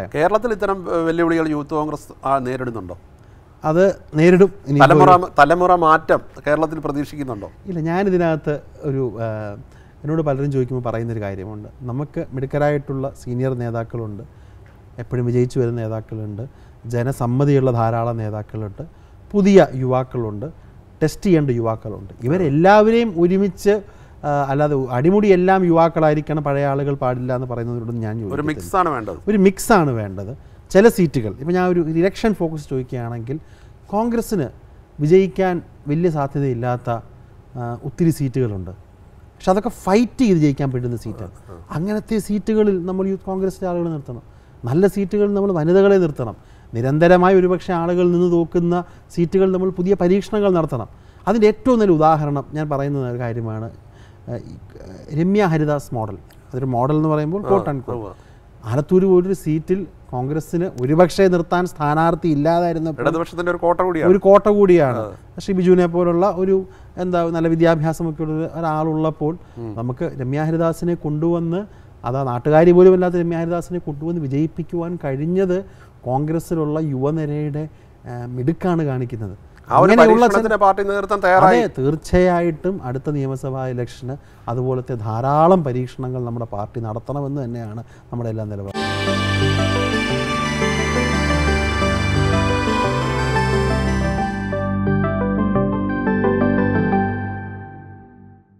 അഭിപ്രായം കേരളത്തിൽ ഇത്തരം ഏഹ്, വെല്ലുവിളികൾ യൂത്ത് കോൺഗ്രസ് ആ, നേരിടുന്നുണ്ടോ അത് നേരിടും ഇനി തലമുറ തലമുറ മാറ്റം കേരളത്തിൽ പ്രതീക്ഷിക്കുന്നുണ്ടോ ഇല്ല ഞാനിതിനകത്ത് ഒരു ആ, എന്നോട് പലരും ചോദിക്കുമ്പോൾ പറയുന്നൊരു കാര്യമുണ്ട് നമുക്ക് മിടുക്കരായിട്ടുള്ള സീനിയർ നേതാക്കളുണ്ട് എപ്പോഴും വിജയിച്ചു വരുന്ന നേതാക്കളുണ്ട് ജനസമ്മതിയുള്ള ധാരാളം നേതാക്കളുണ്ട് പുതിയ യുവാക്കളുണ്ട് ടെസ്റ്റ് ചെയ്യേണ്ട യുവാക്കളുണ്ട് ഇവരെല്ലാവരെയും ഒരുമിച്ച് ആ, അല്ലാതെ അടിമുടി എല്ലാം യുവാക്കളായിരിക്കണം പഴയ ആളുകൾ പാടില്ല എന്ന് പറയുന്നതിനോടും ഞാൻ ഒരു യോജിക്കുന്നില്ല. മിക്സ് ആണ് വേണ്ടത് ഒരു മിക്സാണ് വേണ്ടത് ചില സീറ്റുകൾ ഇപ്പോൾ ഞാൻ ഒരു ഇലക്ഷൻ ഫോക്കസ് ചോദിക്കുകയാണെങ്കിൽ കോൺഗ്രസ്സിന് വിജയിക്കാൻ വലിയ സാധ്യതയില്ലാത്ത ആ, ഒത്തിരി സീറ്റുകളുണ്ട് പക്ഷെ അതൊക്കെ ഫൈറ്റ് ചെയ്ത് ജയിക്കാൻ പറ്റുന്ന സീറ്റാണ് അങ്ങനത്തെ സീറ്റുകളിൽ നമ്മൾ യൂത്ത് കോൺഗ്രസിൻ്റെ ആളുകൾ നിർത്തണം നല്ല സീറ്റുകളിൽ നമ്മൾ വനിതകളെ നിർത്തണം നിരന്തരമായി ഒരുപക്ഷെ ആളുകൾ നിന്ന് തോക്കുന്ന സീറ്റുകൾ നമ്മൾ പുതിയ പരീക്ഷണങ്ങൾ നടത്തണം അതിൻ്റെ ഏറ്റവും നല്ല ഉദാഹരണം ഞാൻ പറയുന്ന ഒരു കാര്യമാണ് ആ, ഈ, ആ, രമ്യ ഹരിദാസ് മോഡൽ അതൊരു മോഡൽ എന്ന് പറയുമ്പോൾ കോട്ട് ആൻഡ് കോട്ട് ആലത്തൂർ പോലൊരു സീറ്റിൽ കോൺഗ്രസ്സിന് ഒരുപക്ഷെ നിർത്താൻ സ്ഥാനാർത്ഥി ഇല്ലാതായിരുന്നപ്പോൾ ഇടതുപക്ഷത്തിന്റെ ഒരു കോട്ട കൂടിയാണ് ഒരു കോട്ട കൂടിയാണ് ശ്രീ ബിജുവിനെ പോലുള്ള ഒരു എന്താ നല്ല വിദ്യാഭ്യാസമൊക്കെ ഉള്ള ഒരാളുള്ളപ്പോൾ നമുക്ക് രമ്യ ഹരിദാസിനെ കൊണ്ടുവന്ന് അതാ നാട്ടുകാരി പോലും അല്ലാത്ത രമ്യ ഹരിദാസിനെ കൊണ്ടുവന്ന് വിജയിപ്പിക്കുവാൻ കഴിഞ്ഞത് കോൺഗ്രസ്സിലുള്ള യുവനിരയുടെ ആ, മിടുക്കാണ് കാണിക്കുന്നത് ആ ഒരു അങ്ങനെയുള്ള ചില- പരീക്ഷണത്തിന് പാർട്ടി നേതൃത്വം തയ്യാറായി അതെ തീർച്ചയായിട്ടും അടുത്ത നിയമസഭാ ഇലക്ഷന് അതുപോലത്തെ ധാരാളം പരീക്ഷണങ്ങൾ നമ്മുടെ പാർട്ടി നടത്തണമെന്ന് തന്നെയാണ് നമ്മുടെ എല്ലാ നിലപാടും